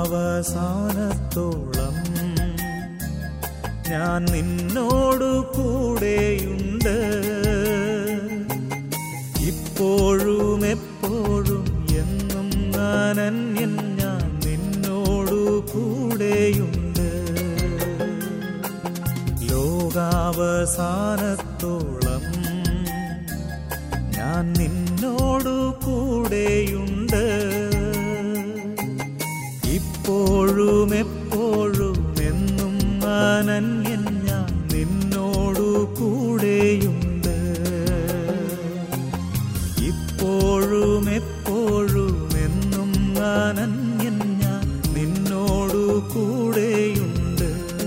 ലോകാവസാനത്തോളം ഞാൻ നിന്നോടു കൂടെയുണ്ട് ഇപ്പോഴും എപ്പോഴും എന്നും അനന്യൻ ഞാൻ നിന്നോടു കൂടെയുണ്ട് ലോകാവസാനത്തോളം ഞാൻ നിന്നോടു കൂടെയുണ്ട് ഇപ്പോഴും എപ്പോഴും എന്നും അനന്യൻ ഞാൻ നിന്നോടു കൂടെയുണ്ട് ഇപ്പോഴും എപ്പോഴും എന്നും അനന്യൻ ഞാൻ നിന്നോടു കൂടെയുണ്ട്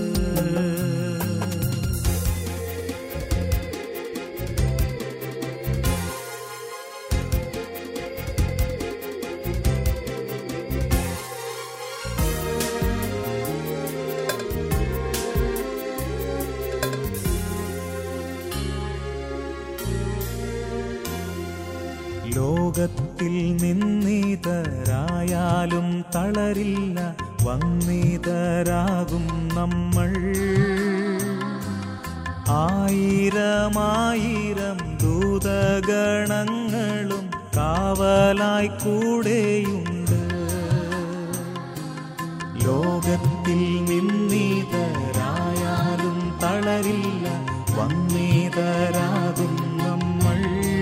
ലോകത്തിൽ നിന്നീതരായാലും തളരില്ല വന്നീതരാകും നമ്മൾ ആയിരമായിരം ദൂതഗണങ്ങളും കാവലായി കൂടെയുണ്ട് ലോകത്തിൽ നിന്നീതരായാലും തളരില്ല വന്നീതരാകും നമ്മൾ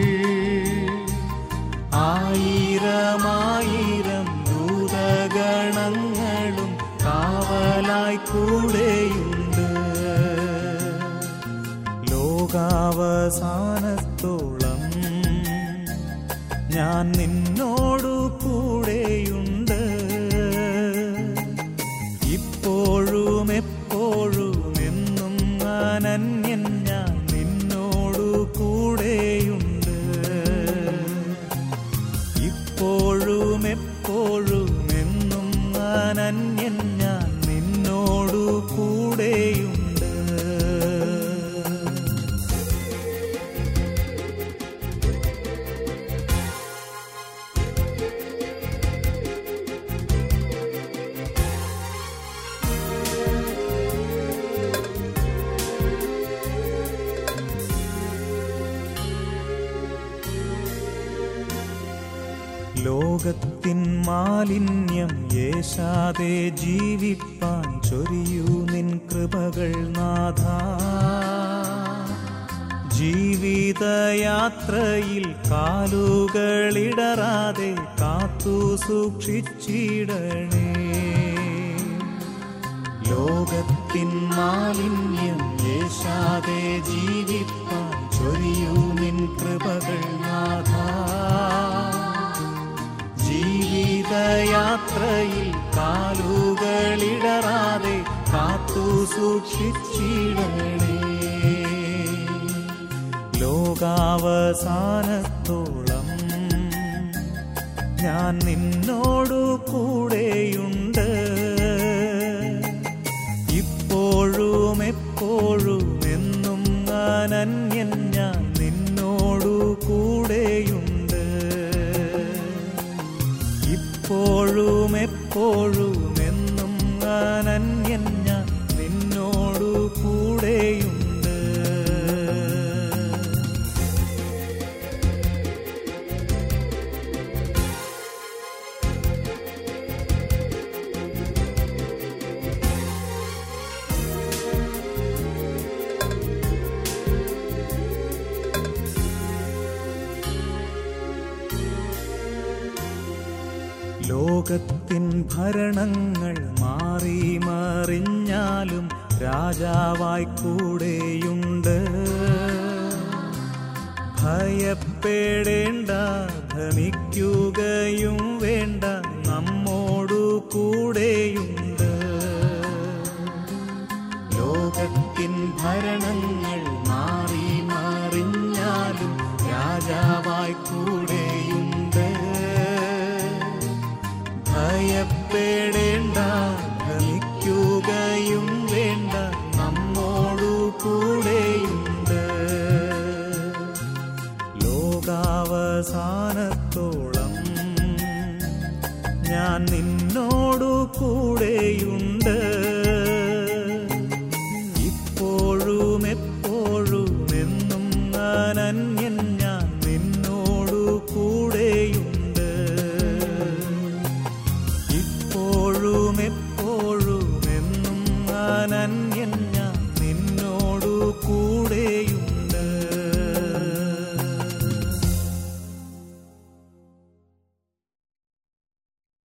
ആയിരമായിരം ദൂതഗണങ്ങളും കാവലായി കൂടെയുണ്ട് ലോകാവസാനത്തോളം ഞാൻ നിന്നോടു കൂടെയുണ്ട് ഇപ്പോഴും എപ്പോഴും എന്നും അനന്യൻ ഞാൻ നിന്നോടു കൂടെയുണ്ട് ഇപ്പോഴും എപ്പോഴും എന്നും അനന്യൻ ഞാൻ നിന്നോടു കൂടെയുണ്ട് ലോകത്തിൻ മാലിന്യം യേശാതെ ജീവിപ്പാൻ ചൊരിയൂ നിൻ കൃപകൾ നാഥ ജീവിതയാത്രയിൽ കാലുകളിടറാതെ കാത്തു സൂക്ഷിച്ചിടണേ ലോകത്തിൻ മാലിന്യം യേശാതെ ജീവിപ്പാൻ ചൊരിയൂ നിൻ കൃപകൾ നാഥ ജീവിതയാത്രയിൽ കാലുകളിടറാതെ കാത്തു സൂക്ഷിച്ചിടണേ ലോകാവസാനത്തോളം ഞാൻ നിന്നോടു കൂടെയുണ്ട് ഇപ്പോഴും എപ്പോഴും എന്നും അനന്യൻ ഞാൻ നിന്നോടു കൂടെയുണ്ട് ഇപ്പോഴും എപ്പോഴും എന്നും അനന്യൻ ഞാൻ നിന്നോടു കൂടെയുണ്ട് ലോകത്തിൻ ഭരണങ്ങൾ മാറി മറിഞ്ഞാലും രാജാവായി കൂടെയുണ്ട് ഭയപ്പെടേണ്ട ഭ്രമിക്കുകയും വേണ്ട നമ്മോടു കൂടെയുണ്ട് ലോകത്തിൻ ഭരണങ്ങൾ മാറി മറിഞ്ഞാലും രാജാവായി കൂടെയുണ്ട് ഭയപ്പെടേണ്ട ഭ്രമിക്കുകയും വേണ്ട നമ്മോടു കൂടെയുണ്ട് ലോകാവസാനത്തോളം ഞാൻ നിന്നോടു കൂടെ അവൻ